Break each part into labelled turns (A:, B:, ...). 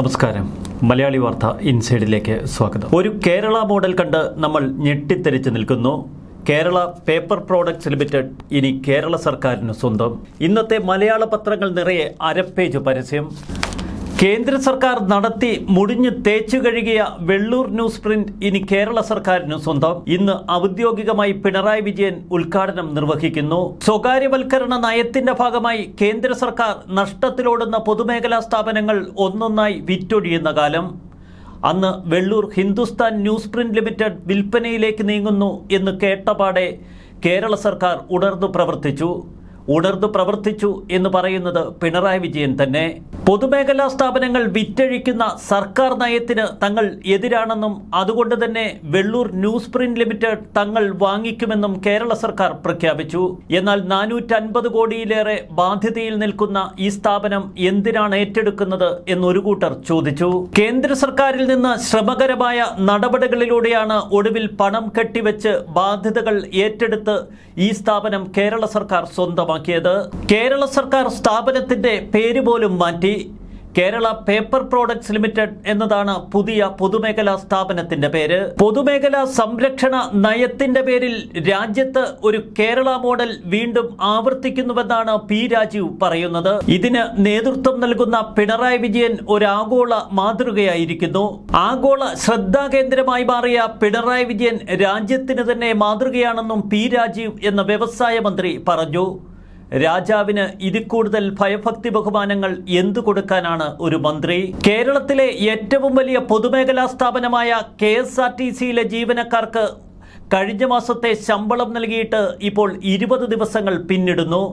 A: നമസ്കാരം മലയാളി വാർത്ത ഇൻസൈഡിലേക്ക് സ്വാഗതം ഒരു കേരള മോഡൽ കണ്ട് നമ്മൾ ഞെട്ടിത്തെരിച്ച് നിൽക്കുന്നു കേരള പേപ്പർ പ്രോഡക്ട്സ് ലിമിറ്റഡ് ഇനി കേരള സർക്കാരിന് സ്വന്തം ഇന്നത്തെ മലയാള പത്രങ്ങൾ നിറയെ അരപ്പേജ് പരസ്യം കേന്ദ്ര സർക്കാർ നടത്തി മുടിഞ്ഞു തേച്ചു കഴുകിയ വെള്ളൂർ ന്യൂസ് പ്രിന്റ് ഇനി കേരള സർക്കാരിന് സ്വന്തം ഇന്ന് ഔദ്യോഗികമായി പിണറായി വിജയൻ ഉദ്ഘാടനം നിർവഹിക്കുന്നു സ്വകാര്യവൽക്കരണ നയത്തിന്റെ ഭാഗമായി കേന്ദ്ര സർക്കാർ നഷ്ടത്തിലോടുന്ന പൊതുമേഖലാ സ്ഥാപനങ്ങൾ ഒന്നൊന്നായി വിറ്റൊഴിയുന്ന കാലം അന്ന് Vellur Hindustan newsprint limited വിൽപ്പനയിലേക്ക് നീങ്ങുന്നു എന്ന് കേട്ടപാടെ കേരള സർക്കാർ ഉണർന്നു പ്രവർത്തിച്ചു ഉണർന്നു പ്രവർത്തിച്ചു എന്ന് പറയുന്നത് പിണറായി വിജയൻ തന്നെ പൊതുമേഖലാ സ്ഥാപനങ്ങൾ വിറ്റഴിക്കുന്ന സർക്കാർ നയത്തിന് തങ്ങൾ എതിരാണെന്നും അതുകൊണ്ട് തന്നെ വെള്ളൂർ ന്യൂസ് പ്രിന്റ് ലിമിറ്റഡ് തങ്ങൾ വാങ്ങിക്കുമെന്നും കേരള സർക്കാർ പ്രഖ്യാപിച്ചു എന്നാൽ നാനൂറ്റൻപത് കോടിയിലേറെ ബാധ്യതയിൽ നിൽക്കുന്ന ഈ സ്ഥാപനം എന്തിനാണ് ഏറ്റെടുക്കുന്നത് എന്നൊരു കൂട്ടർ ചോദിച്ചു കേന്ദ്ര സർക്കാരിൽ നിന്ന് ശ്രമകരമായ നടപടികളിലൂടെയാണ് ഒടുവിൽ പണം കെട്ടിവെച്ച് ബാധ്യതകൾ ഏറ്റെടുത്ത് ഈ സ്ഥാപനം കേരള സർക്കാർ സ്വന്തമാക്കിയത് കേരള സർക്കാർ സ്ഥാപനത്തിന്റെ പേര് പോലും മാറ്റി കേരള പേപ്പർ പ്രോഡക്ട്സ് ലിമിറ്റഡ് എന്നതാണ് പുതിയ പൊതുമേഖലാ സ്ഥാപനത്തിന്റെ പേര് പൊതുമേഖലാ സംരക്ഷണ നയത്തിന്റെ പേരിൽ രാജ്യത്ത് ഒരു കേരള മോഡൽ വീണ്ടും ആവർത്തിക്കുന്നുവെന്നാണ് പി രാജീവ് പറയുന്നത് ഇതിന് നേതൃത്വം നൽകുന്ന പിണറായി വിജയൻ ഒരു ആഗോള മാതൃകയായിരിക്കുന്നു ആഗോള ശ്രദ്ധാകേന്ദ്രമായി മാറിയ പിണറായി വിജയൻ രാജ്യത്തിന് തന്നെ മാതൃകയാണെന്നും പി രാജീവ് എന്ന വ്യവസായ മന്ത്രി പറഞ്ഞു രാജാവിന് ഇതിൽ കൂടുതൽ ഭയഭക്തി ബഹുമാനങ്ങൾ എന്തു കൊടുക്കാനാണ് ഒരു മന്ത്രി കേരളത്തിലെ ഏറ്റവും വലിയ പൊതുമേഖലാ സ്ഥാപനമായ കെ എസ് ആർ ടി സിയിലെ ജീവനക്കാർക്ക് കഴിഞ്ഞ മാസത്തെ ശമ്പളം നൽകിയിട്ട് ഇപ്പോൾ ഇരുപത് ദിവസങ്ങൾ പിന്നിടുന്നു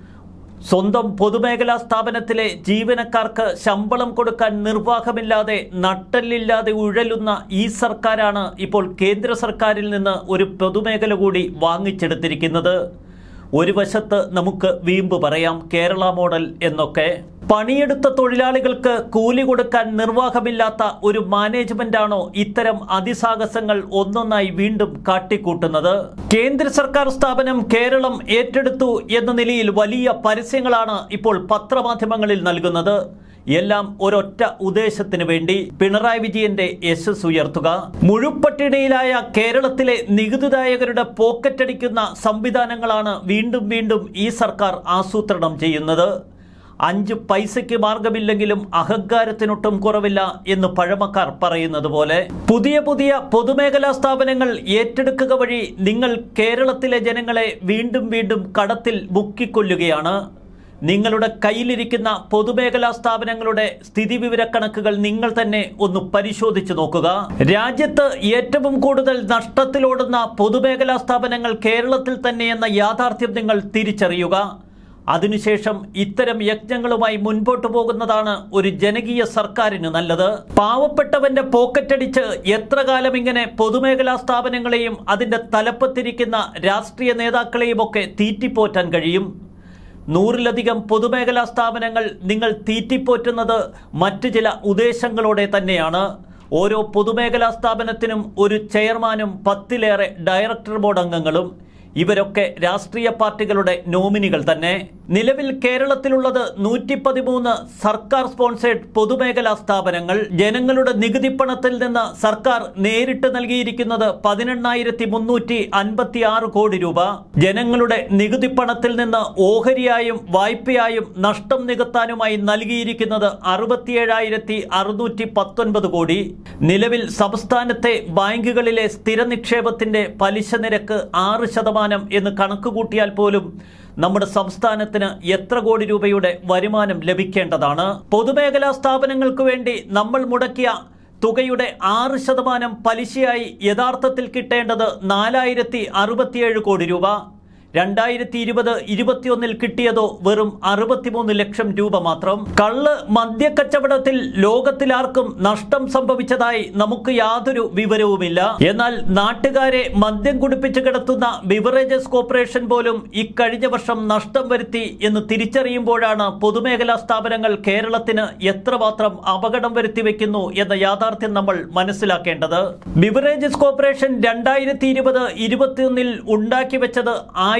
A: സ്വന്തം പൊതുമേഖലാ സ്ഥാപനത്തിലെ ജീവനക്കാർക്ക് ശമ്പളം കൊടുക്കാൻ നിർവാഹമില്ലാതെ നട്ടല്ലില്ലാതെ ഉഴലുന്ന ഈ സർക്കാരാണ് ഇപ്പോൾ കേന്ദ്ര സർക്കാരിൽ നിന്ന് ഒരു പൊതുമേഖല കൂടി വാങ്ങിച്ചെടുത്തിരിക്കുന്നത് ഒരു വശത്ത് നമുക്ക് വീമ്പ് പറയാം കേരള മോഡൽ എന്നൊക്കെ പണിയെടുത്ത തൊഴിലാളികൾക്ക് കൂലി കൊടുക്കാൻ നിർവാഹമില്ലാത്ത ഒരു മാനേജ്മെന്റാണോ ഇത്തരം അതിസാഹസങ്ങൾ ഒന്നൊന്നായി വീണ്ടും കാട്ടിക്കൂട്ടുന്നത് കേന്ദ്ര സർക്കാർ സ്ഥാപനം കേരളം ഏറ്റെടുത്തു എന്ന നിലയിൽ വലിയ പരസ്യങ്ങളാണ് ഇപ്പോൾ പത്രമാധ്യമങ്ങളിൽ നൽകുന്നത് എല്ലാം ഒരൊറ്റ ഉദ്ദേശത്തിന് വേണ്ടി പിണറായി വിജയന്റെ യശസ് ഉയർത്തുക മുഴുപ്പട്ടിണിയിലായ കേരളത്തിലെ നികുതിദായകരുടെ പോക്കറ്റടിക്കുന്ന സംവിധാനങ്ങളാണ് വീണ്ടും വീണ്ടും ഈ സർക്കാർ ആസൂത്രണം ചെയ്യുന്നത് അഞ്ച് പൈസയ്ക്ക് മാർഗമില്ലെങ്കിലും അഹങ്കാരത്തിനൊട്ടും കുറവില്ല എന്ന് പഴമക്കാർ പറയുന്നത് പോലെ പുതിയ പുതിയ പൊതുമേഖലാ സ്ഥാപനങ്ങൾ ഏറ്റെടുക്കുക വഴി നിങ്ങൾ കേരളത്തിലെ ജനങ്ങളെ വീണ്ടും വീണ്ടും കടത്തിൽ മുക്കിക്കൊല്ലുകയാണ് നിങ്ങളുടെ കയ്യിലിരിക്കുന്ന പൊതുമേഖലാ സ്ഥാപനങ്ങളുടെ സ്ഥിതിവിവരക്കണക്കുകൾ നിങ്ങൾ തന്നെ ഒന്ന് പരിശോധിച്ചു നോക്കുക രാജ്യത്ത് ഏറ്റവും കൂടുതൽ നഷ്ടത്തിലോടുന്ന പൊതുമേഖലാ സ്ഥാപനങ്ങൾ കേരളത്തിൽ തന്നെയെന്ന യാഥാർത്ഥ്യം നിങ്ങൾ തിരിച്ചറിയുക അതിനുശേഷം ഇത്തരം യജ്ഞങ്ങളുമായി മുൻപോട്ട് പോകുന്നതാണ് ഒരു ജനകീയ സർക്കാരിന് നല്ലത് പാവപ്പെട്ടവന്റെ പോക്കറ്റടിച്ച് എത്ര കാലം ഇങ്ങനെ പൊതുമേഖലാ സ്ഥാപനങ്ങളെയും അതിന്റെ തലപ്പത്തിരിക്കുന്ന രാഷ്ട്രീയ നേതാക്കളെയും ഒക്കെ തീറ്റിപ്പോറ്റാൻ കഴിയും നൂറിലധികം പൊതുമേഖലാ സ്ഥാപനങ്ങൾ നിങ്ങൾ തീറ്റിപ്പോറ്റുന്നത് മറ്റു ചില ഉദ്ദേശങ്ങളോടെ തന്നെയാണ് ഓരോ പൊതുമേഖലാ സ്ഥാപനത്തിനും ഒരു ചെയർമാനും പത്തിലേറെ ഡയറക്ടർ ബോർഡ് അംഗങ്ങളും ഇവരൊക്കെ രാഷ്ട്രീയ പാർട്ടികളുടെ നോമിനികൾ തന്നെ നിലവിൽ കേരളത്തിലുള്ളത് നൂറ്റി പതിമൂന്ന് സർക്കാർ സ്പോൺസേഡ് പൊതുമേഖലാ സ്ഥാപനങ്ങൾ ജനങ്ങളുടെ നികുതി പണത്തിൽ നിന്ന് സർക്കാർ നേരിട്ട് നൽകിയിരിക്കുന്നത് പതിനെണ്ണായിരത്തി മുന്നൂറ്റി അൻപത്തി ആറ് കോടി രൂപ ജനങ്ങളുടെ നികുതി പണത്തിൽ നിന്ന് ഓഹരിയായും വായ്പയായും നഷ്ടം നികത്താനുമായി നൽകിയിരിക്കുന്നത് അറുപത്തിയേഴായിരത്തി അറുന്നൂറ്റി പത്തൊൻപത് കോടി നിലവിൽ സംസ്ഥാനത്തെ ബാങ്കുകളിലെ സ്ഥിര നിക്ഷേപത്തിന്റെ പലിശ നിരക്ക് ആറ് ശതമാനം എന്ന് കണക്കുകൂട്ടിയാൽ പോലും നമ്മുടെ സംസ്ഥാനത്തിന് എത്ര കോടി രൂപയുടെ വരുമാനം ലഭിക്കേണ്ടതാണ് പൊതുമേഖലാ സ്ഥാപനങ്ങൾക്ക് വേണ്ടി നമ്മൾ മുടക്കിയ തുകയുടെ ആറ് ശതമാനം പലിശയായി യഥാർത്ഥത്തിൽ കിട്ടേണ്ടത് നാലായിരത്തി അറുപത്തിയേഴ് കോടി രൂപ രണ്ടായിരത്തി ഇരുപത് ഇരുപത്തിയൊന്നിൽ കിട്ടിയതോ വെറും അറുപത്തിമൂന്ന് ലക്ഷം രൂപ മാത്രം കള്ള് മദ്യക്കച്ചവടത്തിൽ ലോകത്തിലാർക്കും നഷ്ടം സംഭവിച്ചതായി നമുക്ക് യാതൊരു വിവരവുമില്ല എന്നാൽ നാട്ടുകാരെ മദ്യം കുടിപ്പിച്ച് കിടത്തുന്ന ബിവറേജസ് കോർപ്പറേഷൻ പോലും ഇക്കഴിഞ്ഞ വർഷം നഷ്ടം വരുത്തി എന്ന് തിരിച്ചറിയുമ്പോഴാണ് പൊതുമേഖലാ സ്ഥാപനങ്ങൾ കേരളത്തിന് എത്രമാത്രം അപകടം വരുത്തി വെക്കുന്നു എന്ന യാഥാർത്ഥ്യം നമ്മൾ മനസ്സിലാക്കേണ്ടത് ബിവറേജസ് കോർപ്പറേഷൻ രണ്ടായിരത്തി ഇരുപത് ഇരുപത്തിയൊന്നിൽ ഉണ്ടാക്കി വെച്ചത് ആയിരത്തി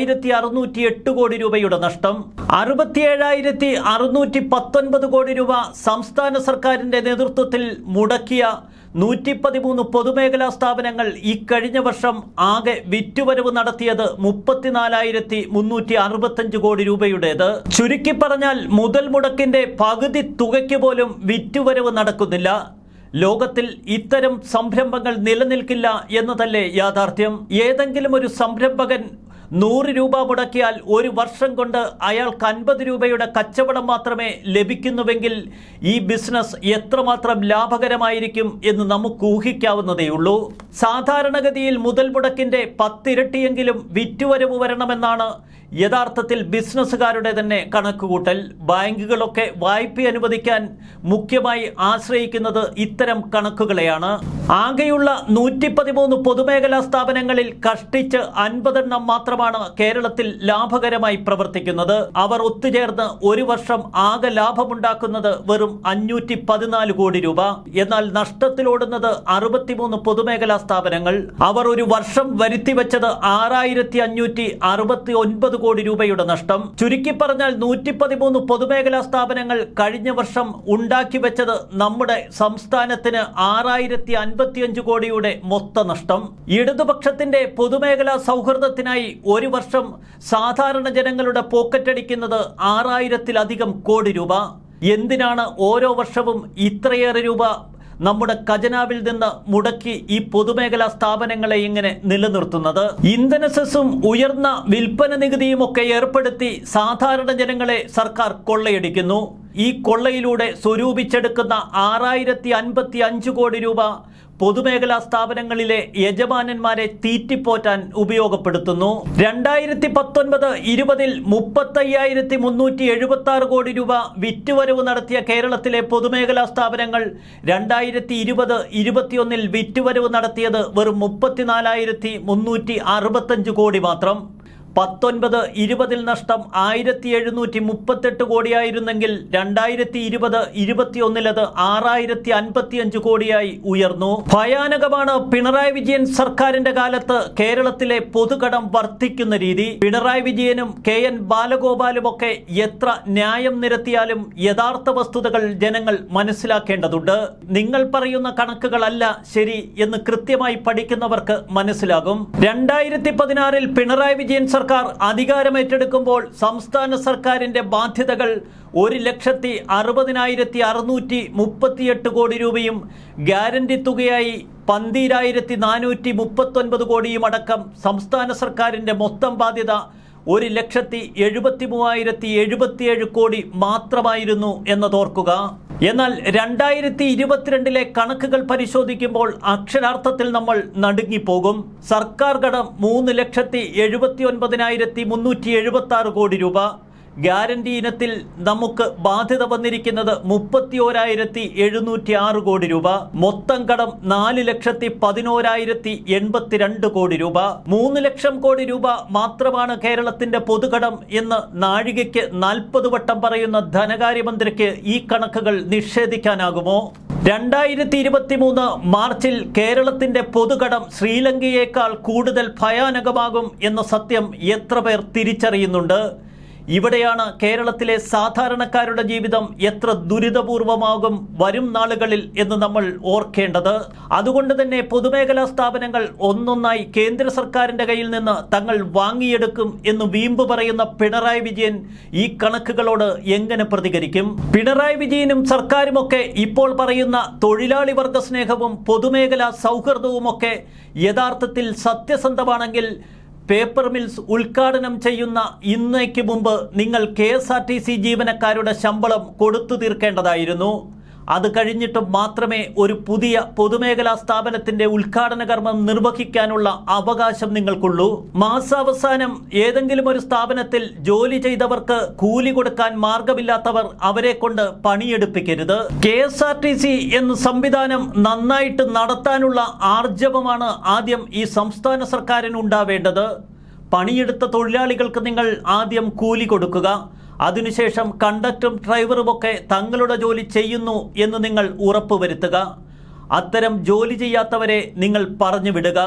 A: ആയിരത്തി അറുന്നൂറ്റി എട്ട് കോടി രൂപയുടെ നഷ്ടം അറുപത്തിയേഴായിരത്തി അറുന്നൂറ്റി പത്തൊൻപത് കോടി രൂപ സംസ്ഥാന സർക്കാരിന്റെ നേതൃത്വത്തിൽ മുടക്കിയ നൂറ്റി പതിമൂന്ന് പൊതുമേഖലാ സ്ഥാപനങ്ങൾ ഇക്കഴിഞ്ഞ വർഷം ആകെ വിറ്റുവരവ് നടത്തിയത് മുപ്പത്തിനാലായിരത്തി മുന്നൂറ്റി അറുപത്തഞ്ച് കോടി രൂപയുടേത് ചുരുക്കി പറഞ്ഞാൽ മുതൽ മുടക്കിന്റെ പകുതി തുകയ്ക്ക് പോലും വിറ്റുവരവ് നടക്കുന്നില്ല ലോകത്തിൽ ഇത്തരം സംരംഭങ്ങൾ നിലനിൽക്കില്ല എന്നതല്ലേ യാഥാർത്ഥ്യം ഏതെങ്കിലും ഒരു സംരംഭകൻ നൂറ് രൂപ മുടക്കിയാൽ ഒരു വർഷം കൊണ്ട് അയാൾക്ക് അൻപത് രൂപയുടെ കച്ചവടം മാത്രമേ ലഭിക്കുന്നുവെങ്കിൽ ഈ ബിസിനസ് എത്രമാത്രം ലാഭകരമായിരിക്കും എന്ന് നമുക്ക് ഊഹിക്കാവുന്നതേയുള്ളൂ സാധാരണഗതിയിൽ മുതൽ മുടക്കിന്റെ പത്തിരട്ടിയെങ്കിലും വിറ്റുവരവ് വരണമെന്നാണ് യഥാർത്ഥത്തിൽ ബിസിനസ്സുകാരുടെ തന്നെ കണക്കുകൂട്ടൽ ബാങ്കുകളൊക്കെ വായ്പ അനുവദിക്കാൻ മുഖ്യമായി ആശ്രയിക്കുന്നത് ഇത്തരം കണക്കുകളെയാണ് ആകെയുള്ള നൂറ്റി പതിമൂന്ന് പൊതുമേഖലാ സ്ഥാപനങ്ങളിൽ കഷ്ടിച്ച് അൻപതെണ്ണം മാത്രമാണ് കേരളത്തിൽ ലാഭകരമായി പ്രവർത്തിക്കുന്നത് അവർ ഒത്തുചേർന്ന് ഒരു വർഷം ആകെ ലാഭമുണ്ടാക്കുന്നത് വെറും അഞ്ഞൂറ്റി പതിനാല് കോടി രൂപ എന്നാൽ നഷ്ടത്തിലോടുന്നത് അറുപത്തിമൂന്ന് പൊതുമേഖലാ സ്ഥാപനങ്ങൾ അവർ ഒരു വർഷം വരുത്തിവെച്ചത് ആറായിരത്തി അഞ്ഞൂറ്റി അറുപത്തി ഒൻപത് കോടി രൂപയുടെ നഷ്ടം ചുരുക്കി പറഞ്ഞാൽ നൂറ്റി പതിമൂന്ന് പൊതുമേഖലാ സ്ഥാപനങ്ങൾ കഴിഞ്ഞ വർഷം ഉണ്ടാക്കി വെച്ചത് നമ്മുടെ സംസ്ഥാനത്തിന് ആറായിരത്തി അൻപത്തിയഞ്ച് കോടിയുടെ മൊത്ത നഷ്ടം ഇടതുപക്ഷത്തിന്റെ പൊതുമേഖലാ സൗഹൃദത്തിനായി ഒരു വർഷം സാധാരണ ജനങ്ങളുടെ പോക്കറ്റടിക്കുന്നത് ആറായിരത്തിലധികം കോടി രൂപ എന്തിനാണ് ഓരോ വർഷവും ഇത്രയേറെ രൂപ നമ്മുടെ ഖജനാവിൽ നിന്ന് മുടക്കി ഈ പൊതുമേഖലാ സ്ഥാപനങ്ങളെ ഇങ്ങനെ നിലനിർത്തുന്നത് ഇന്ധന സെസ്സും ഉയർന്ന വിൽപ്പന നികുതിയും ഒക്കെ ഏർപ്പെടുത്തി സാധാരണ ജനങ്ങളെ സർക്കാർ കൊള്ളയടിക്കുന്നു ഈ കൊള്ളയിലൂടെ സ്വരൂപിച്ചെടുക്കുന്ന ആറായിരത്തി അൻപത്തി അഞ്ച് കോടി രൂപ പൊതുമേഖലാ സ്ഥാപനങ്ങളിലെ യജമാനന്മാരെ തീറ്റിപ്പോറ്റാൻ ഉപയോഗപ്പെടുത്തുന്നു രണ്ടായിരത്തി പത്തൊൻപത് ഇരുപതിൽ മുപ്പത്തയ്യായിരത്തി മുന്നൂറ്റി എഴുപത്തി ആറ് കോടി രൂപ വിറ്റുവരവ് നടത്തിയ കേരളത്തിലെ പൊതുമേഖലാ സ്ഥാപനങ്ങൾ രണ്ടായിരത്തി ഇരുപത് ഇരുപത്തിയൊന്നിൽ വിറ്റുവരവ് നടത്തിയത് വെറും മുപ്പത്തിനാലായിരത്തി മുന്നൂറ്റി അറുപത്തഞ്ച് കോടി മാത്രം പത്തൊൻപത് ഇരുപതിൽ നഷ്ടം ആയിരത്തി എഴുന്നൂറ്റി മുപ്പത്തെട്ട് കോടിയായിരുന്നെങ്കിൽ രണ്ടായിരത്തി ഇരുപത് ഇരുപത്തിയൊന്നിലത് ആറായിരത്തി അൻപത്തിയഞ്ച് കോടിയായി ഉയർന്നു ഭയാനകമാണ് പിണറായി വിജയൻ സർക്കാരിന്റെ കാലത്ത് കേരളത്തിലെ പൊതുകടം വർദ്ധിക്കുന്ന രീതി പിണറായി വിജയനും കെ എൻ ബാലഗോപാലും ഒക്കെ എത്ര ന്യായം നിരത്തിയാലും യഥാർത്ഥ വസ്തുതകൾ ജനങ്ങൾ മനസ്സിലാക്കേണ്ടതുണ്ട് നിങ്ങൾ പറയുന്ന കണക്കുകളല്ല ശരി എന്ന് കൃത്യമായി പഠിക്കുന്നവർക്ക് മനസ്സിലാകും രണ്ടായിരത്തി പതിനാറിൽ പിണറായി വിജയൻ സർക്കാർ അധികാരമേറ്റെടുക്കുമ്പോൾ സംസ്ഥാന സർക്കാരിന്റെ ബാധ്യതകൾ ഒരു ലക്ഷത്തി അറുപതിനായിരത്തി അറുന്നൂറ്റി മുപ്പത്തിയെട്ട് കോടി രൂപയും ഗ്യാരണ്ടി തുകയായി പന്തീരായിരത്തി നാനൂറ്റി മുപ്പത്തൊൻപത് കോടിയും അടക്കം സംസ്ഥാന സർക്കാരിന്റെ മൊത്തം ബാധ്യത ഒരു ലക്ഷത്തി എഴുപത്തി മൂവായിരത്തി എഴുപത്തിയേഴ് കോടി മാത്രമായിരുന്നു എന്നതോർക്കുക എന്നാൽ രണ്ടായിരത്തി ഇരുപത്തിരണ്ടിലെ കണക്കുകൾ പരിശോധിക്കുമ്പോൾ അക്ഷരാർത്ഥത്തിൽ നമ്മൾ നടുങ്ങിപ്പോകും സർക്കാർ കടം മൂന്ന് ലക്ഷത്തി എഴുപത്തി ഒൻപതിനായിരത്തി മുന്നൂറ്റി എഴുപത്തി ആറ് കോടി രൂപ ഗ്യാരണ്ടി ഇനത്തിൽ നമുക്ക് ബാധ്യത വന്നിരിക്കുന്നത് മുപ്പത്തി ഓരായിരത്തി എഴുന്നൂറ്റി ആറ് കോടി രൂപ മൊത്തം കടം നാല് ലക്ഷത്തി പതിനോരായിരത്തി എൺപത്തിരണ്ട് കോടി രൂപ മൂന്ന് ലക്ഷം കോടി രൂപ മാത്രമാണ് കേരളത്തിന്റെ പൊതുകടം എന്ന് നാഴികയ്ക്ക് നാൽപ്പത് വട്ടം പറയുന്ന ധനകാര്യമന്ത്രിക്ക് ഈ കണക്കുകൾ നിഷേധിക്കാനാകുമോ രണ്ടായിരത്തി ഇരുപത്തി മൂന്ന് മാർച്ചിൽ കേരളത്തിന്റെ പൊതുകടം ശ്രീലങ്കയേക്കാൾ കൂടുതൽ ഭയാനകമാകും എന്ന സത്യം എത്ര പേർ തിരിച്ചറിയുന്നുണ്ട് ഇവിടെയാണ് കേരളത്തിലെ സാധാരണക്കാരുടെ ജീവിതം എത്ര ദുരിതപൂർവമാകും വരും നാളുകളിൽ എന്ന് നമ്മൾ ഓർക്കേണ്ടത് അതുകൊണ്ട് തന്നെ പൊതുമേഖലാ സ്ഥാപനങ്ങൾ ഒന്നൊന്നായി കേന്ദ്ര സർക്കാരിന്റെ കയ്യിൽ നിന്ന് തങ്ങൾ വാങ്ങിയെടുക്കും എന്ന് വീമ്പ് പറയുന്ന പിണറായി വിജയൻ ഈ കണക്കുകളോട് എങ്ങനെ പ്രതികരിക്കും പിണറായി വിജയനും സർക്കാരുമൊക്കെ ഇപ്പോൾ പറയുന്ന തൊഴിലാളി വർഗ സ്നേഹവും പൊതുമേഖലാ സൗഹൃദവുമൊക്കെ യഥാർത്ഥത്തിൽ സത്യസന്ധമാണെങ്കിൽ പേപ്പർ മിൽസ് ഉദ്ഘാടനം ചെയ്യുന്ന ഇന്നേക്ക് മുമ്പ് നിങ്ങൾ K S R T C ജീവനക്കാരുടെ ശമ്പളം കൊടുത്തു തീർക്കേണ്ടതായിരുന്നു അത് കഴിഞ്ഞിട്ട് മാത്രമേ ഒരു പുതിയ പൊതുമേഖലാ സ്ഥാപനത്തിന്റെ ഉദ്ഘാടന കർമ്മം നിർവഹിക്കാനുള്ള അവകാശം നിങ്ങൾക്കുള്ളൂ മാസാവസാനം ഏതെങ്കിലും ഒരു സ്ഥാപനത്തിൽ ജോലി ചെയ്തവർക്ക് കൂലി കൊടുക്കാൻ മാർഗമില്ലാത്തവർ അവരെ കൊണ്ട് പണിയെടുപ്പിക്കരുത് K S R T C എന്ന സംവിധാനം നന്നായിട്ട് നടത്താനുള്ള ആർജവമാണ് ആദ്യം ഈ സംസ്ഥാന സർക്കാരിന് ഉണ്ടാവേണ്ടത് പണിയെടുത്ത തൊഴിലാളികൾക്ക് നിങ്ങൾ ആദ്യം കൂലി കൊടുക്കുക അതിനുശേഷം കണ്ടക്ടറും ഡ്രൈവറുമൊക്കെ തങ്ങളുടെ ജോലി ചെയ്യുന്നു എന്ന് നിങ്ങൾ ഉറപ്പുവരുത്തുക അത്തരം ജോലി ചെയ്യാത്തവരെ നിങ്ങൾ പറഞ്ഞു വിടുക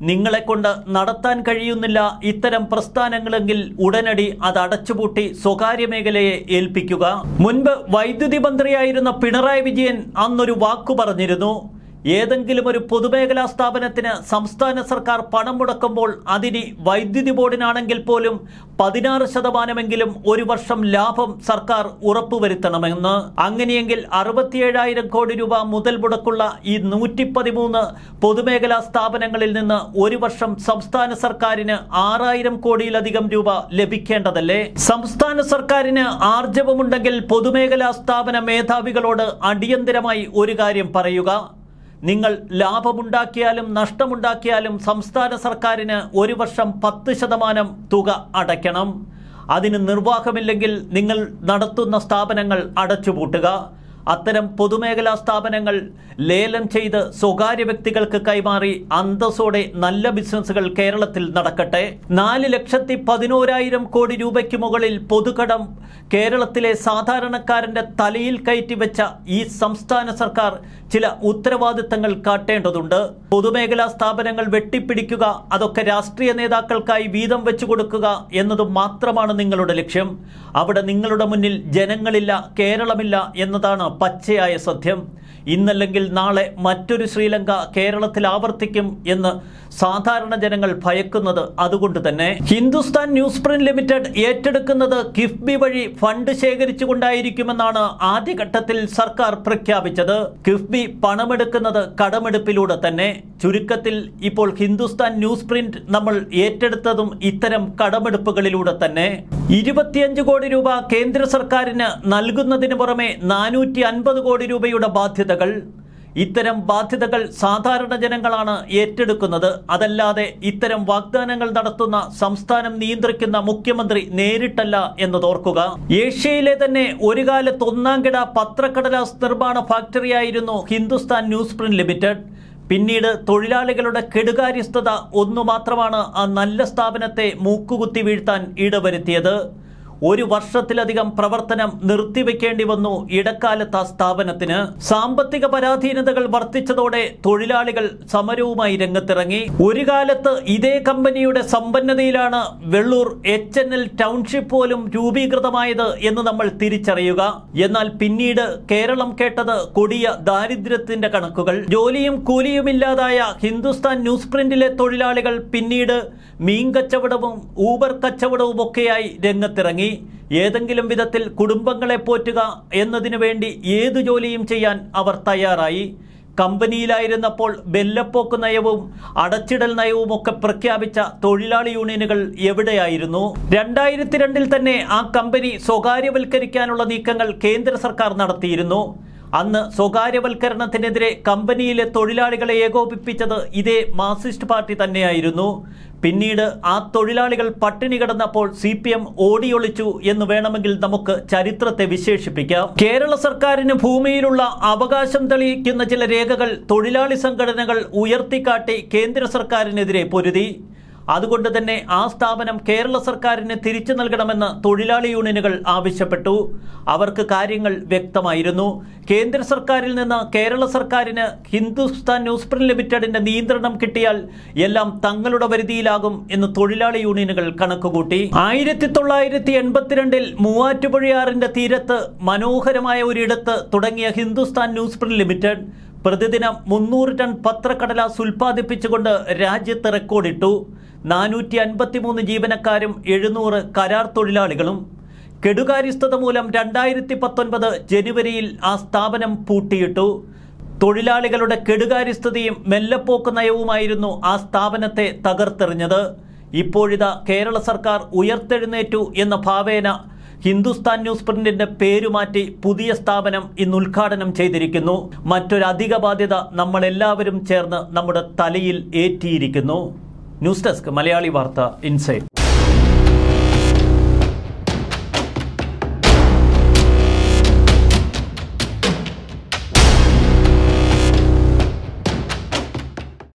A: നിങ്ങളെ കൊണ്ട് നടത്താൻ കഴിയുന്നില്ല ഇത്തരം പ്രസ്ഥാനങ്ങളെങ്കിൽ ഉടനടി അത് അടച്ചുപൂട്ടി സ്വകാര്യ മേഖലയെ ഏൽപ്പിക്കുക മുൻപ് വൈദ്യുതി മന്ത്രിയായിരുന്ന പിണറായി വിജയൻ അന്നൊരു വാക്കു പറഞ്ഞിരുന്നു ഏതെങ്കിലും ഒരു പൊതുമേഖലാ സ്ഥാപനത്തിന് സംസ്ഥാന സർക്കാർ പണം മുടക്കുമ്പോൾ അതിന് വൈദ്യുതി ബോർഡിനാണെങ്കിൽ പോലും പതിനാറ് ശതമാനമെങ്കിലും ഒരു വർഷം ലാഭം സർക്കാർ ഉറപ്പുവരുത്തണമെന്ന് അങ്ങനെയെങ്കിൽ അറുപത്തിയേഴായിരം കോടി രൂപ മുതൽ മുടക്കുള്ള ഈ നൂറ്റി പതിമൂന്ന് പൊതുമേഖലാ സ്ഥാപനങ്ങളിൽ നിന്ന് ഒരു വർഷം സംസ്ഥാന സർക്കാരിന് ആറായിരം കോടിയിലധികം രൂപ ലഭിക്കേണ്ടതല്ലേ സംസ്ഥാന സർക്കാരിന് ആർജവമുണ്ടെങ്കിൽ പൊതുമേഖലാ സ്ഥാപന മേധാവികളോട് അടിയന്തരമായി ഒരു കാര്യം പറയുക നിങ്ങൾ ലാഭമുണ്ടാക്കിയാലും നഷ്ടമുണ്ടാക്കിയാലും സംസ്ഥാന സർക്കാരിന് ഒരു വർഷം പത്ത് ശതമാനം തുക അടയ്ക്കണം അതിന് നിർവാഹമില്ലെങ്കിൽ നിങ്ങൾ നടത്തുന്ന സ്ഥാപനങ്ങൾ അടച്ചുപൂട്ടുക അത്തരം പൊതുമേഖലാ സ്ഥാപനങ്ങൾ ലേലം ചെയ്ത് സ്വകാര്യ വ്യക്തികൾക്ക് കൈമാറി അന്തസ്സോടെ നല്ല ബിസിനസ്സുകൾ കേരളത്തിൽ നടക്കട്ടെ നാല് ലക്ഷത്തി പതിനോരായിരം കോടി രൂപയ്ക്ക് മുകളിൽ പൊതുകടം കേരളത്തിലെ സാധാരണക്കാരന്റെ തലയിൽ കയറ്റിവെച്ച ഈ സംസ്ഥാന സർക്കാർ ചില ഉത്തരവാദിത്തങ്ങൾ കാട്ടേണ്ടതുണ്ട് പൊതുമേഖലാ സ്ഥാപനങ്ങൾ വെട്ടിപ്പിടിക്കുക അതൊക്കെ രാഷ്ട്രീയ നേതാക്കൾക്കായി വീതം വെച്ചു കൊടുക്കുക എന്നത് മാത്രമാണ് നിങ്ങളുടെ ലക്ഷ്യം അവിടെ നിങ്ങളുടെ മുന്നിൽ ജനങ്ങളില്ല കേരളമില്ല എന്നതാണ് പച്ചയായ സത്യം ഇന്നല്ലെങ്കിൽ നാളെ മറ്റൊരു ശ്രീലങ്ക കേരളത്തിൽ ആവർത്തിക്കും എന്ന് സാധാരണ ജനങ്ങൾ ഭയക്കുന്നത് അതുകൊണ്ട് തന്നെ ഹിന്ദുസ്ഥാൻ ന്യൂസ് പ്രിന്റ് ലിമിറ്റഡ് ഏറ്റെടുക്കുന്നത് കിഫ്ബി വഴി ഫണ്ട് ശേഖരിച്ചുകൊണ്ടായിരിക്കുമെന്നാണ് ആദ്യഘട്ടത്തിൽ സർക്കാർ പ്രഖ്യാപിച്ചത് കിഫ്ബി പണമെടുക്കുന്നത് കടമെടുപ്പിലൂടെ തന്നെ ചുരുക്കത്തിൽ ഇപ്പോൾ ഹിന്ദുസ്ഥാൻ ന്യൂസ് പ്രിന്റ് നമ്മൾ ഏറ്റെടുത്തതും ഇത്തരം കടമെടുപ്പുകളിലൂടെ തന്നെ ഇരുപത്തിയഞ്ച് കോടി രൂപ കേന്ദ്ര സർക്കാരിന് നൽകുന്നതിന് പുറമെ നാനൂറ്റി അൻപത് കോടി രൂപയുടെ ബാധ്യതകൾ ഇത്തരം ബാധ്യതകൾ സാധാരണ ജനങ്ങളാണ് ഏറ്റെടുക്കുന്നത് അതല്ലാതെ ഇത്തരം വാഗ്ദാനങ്ങൾ നടത്തുന്ന സംസ്ഥാനം നിയന്ത്രിക്കുന്ന മുഖ്യമന്ത്രി നേരിട്ടല്ല എന്നതോർക്കുക ഏഷ്യയിലെ തന്നെ ഒരു കാലത്ത് ഒന്നാം കിട പത്രക്കടലാസ് നിർമ്മാണ ഫാക്ടറിയായിരുന്നു ഹിന്ദുസ്ഥാൻ ന്യൂസ് പ്രിന്റ് ലിമിറ്റഡ് പിന്നീട് തൊഴിലാളികളുടെ കെടുകാര്യസ്ഥത ഒന്നു മാത്രമാണ് ആ നല്ല സ്ഥാപനത്തെ മൂക്കുകുത്തി വീഴ്ത്താൻ ഇടവരുത്തിയത് ഒരു വർഷത്തിലധികം പ്രവർത്തനം നിർത്തിവെക്കേണ്ടി വന്നു ഇടക്കാലത്ത് ആ സ്ഥാപനത്തിന് സാമ്പത്തിക പരാധീനതകൾ വർദ്ധിച്ചതോടെ തൊഴിലാളികൾ സമരവുമായി രംഗത്തിറങ്ങി ഒരു കാലത്ത് ഇതേ കമ്പനിയുടെ സമ്പന്നതയിലാണ് Vellur H N L township പോലും രൂപീകൃതമായത് എന്ന് നമ്മൾ തിരിച്ചറിയുക എന്നാൽ പിന്നീട് കേരളം കേട്ടത് കൊടിയ ദാരിദ്ര്യത്തിന്റെ കണക്കുകൾ ജോലിയും കൂലിയുമില്ലാതായ ഹിന്ദുസ്ഥാൻ ന്യൂസ് പ്രിന്റിലെ തൊഴിലാളികൾ പിന്നീട് മീൻ കച്ചവടവും ഊബർ കച്ചവടവും ഒക്കെയായി രംഗത്തിറങ്ങി ഏതെങ്കിലും വിധത്തിൽ കുടുംബങ്ങളെ പോറ്റുക എന്നതിനു വേണ്ടി ഏതു ജോലിയും ചെയ്യാൻ അവർ തയ്യാറായി കമ്പനിയിലായിരുന്നപ്പോൾ ബെല്ലപ്പോക്ക് നയവും അടച്ചിടൽ നയവും ഒക്കെ പ്രഖ്യാപിച്ച തൊഴിലാളി യൂണിയനുകൾ എവിടെയായിരുന്നു രണ്ടായിരത്തി രണ്ടിൽ തന്നെ ആ കമ്പനി സ്വകാര്യവൽക്കരിക്കാനുള്ള നീക്കങ്ങൾ കേന്ദ്ര സർക്കാർ നടത്തിയിരുന്നു അന്ന് സ്വകാര്യവൽക്കരണത്തിനെതിരെ കമ്പനിയിലെ തൊഴിലാളികളെ ഏകോപിപ്പിച്ചത് ഇതേ മാർക്സിസ്റ്റ് പാർട്ടി തന്നെയായിരുന്നു പിന്നീട് ആ തൊഴിലാളികൾ പട്ടിണി കിടന്നപ്പോൾ സി പി എം ഓടിയൊളിച്ചു എന്ന് വേണമെങ്കിൽ നമുക്ക് ചരിത്രത്തെ വിശേഷിപ്പിക്കാം കേരള സർക്കാരിന് ഭൂമിയിലുള്ള അവകാശം തെളിയിക്കുന്ന ചില രേഖകൾ തൊഴിലാളി സംഘടനകൾ ഉയർത്തിക്കാട്ടി കേന്ദ്ര സർക്കാരിനെതിരെ പൊരുതി അതുകൊണ്ട് തന്നെ ആ സ്ഥാപനം കേരള സർക്കാരിന് തിരിച്ചു നൽകണമെന്ന് തൊഴിലാളി യൂണിയനുകൾ ആവശ്യപ്പെട്ടു അവർക്ക് കാര്യങ്ങൾ വ്യക്തമായിരുന്നു കേന്ദ്ര സർക്കാരിൽ നിന്ന് കേരള സർക്കാരിന് ഹിന്ദുസ്ഥാൻ ന്യൂസ് പ്രിന്റ് ലിമിറ്റഡിന്റെ നിയന്ത്രണം കിട്ടിയാൽ എല്ലാം തങ്ങളുടെ പരിധിയിലാകും എന്ന് തൊഴിലാളി യൂണിയനുകൾ കണക്കുകൂട്ടി ആയിരത്തി തൊള്ളായിരത്തി എൺപത്തിരണ്ടിൽ മൂവാറ്റുപുഴയാറിന്റെ തീരത്ത് മനോഹരമായ ഒരിടത്ത് തുടങ്ങിയ ഹിന്ദുസ്ഥാൻ ന്യൂസ് പ്രിന്റ് ലിമിറ്റഡ് പ്രതിദിനം മുന്നൂറ് ടൺ പത്രക്കടലാസ് ഉൽപ്പാദിപ്പിച്ചുകൊണ്ട് രാജ്യത്ത് റെക്കോർഡിട്ടു നാനൂറ്റി അൻപത്തിമൂന്ന് ജീവനക്കാരും എഴുന്നൂറ് കരാർ തൊഴിലാളികളും കെടുകാര്യസ്ഥത മൂലം രണ്ടായിരത്തി പത്തൊൻപത് ജനുവരിയിൽ ആ സ്ഥാപനം പൂട്ടിയിട്ടു തൊഴിലാളികളുടെ കെടുകാര്യസ്ഥതയും മെല്ലപ്പോക്ക് നയവുമായിരുന്നു ആ സ്ഥാപനത്തെ തകർത്തെറിഞ്ഞത് ഇപ്പോഴിതാ കേരള സർക്കാർ ഉയർത്തെഴുന്നേറ്റു എന്ന ഭാവേന ഹിന്ദുസ്ഥാൻ ന്യൂസ് പ്രിന്റിന്റെ പേരുമാറ്റി പുതിയ സ്ഥാപനം ഇന്ന് ഉദ്ഘാടനം ചെയ്തിരിക്കുന്നു മറ്റൊരു അധിക ബാധ്യത നമ്മളെല്ലാവരും ചേർന്ന് നമ്മുടെ തലയിൽ ഏറ്റിയിരിക്കുന്നു ന്യൂസ് ഡെസ്ക് മലയാളി വാർത്ത ഇൻസൈറ്റ്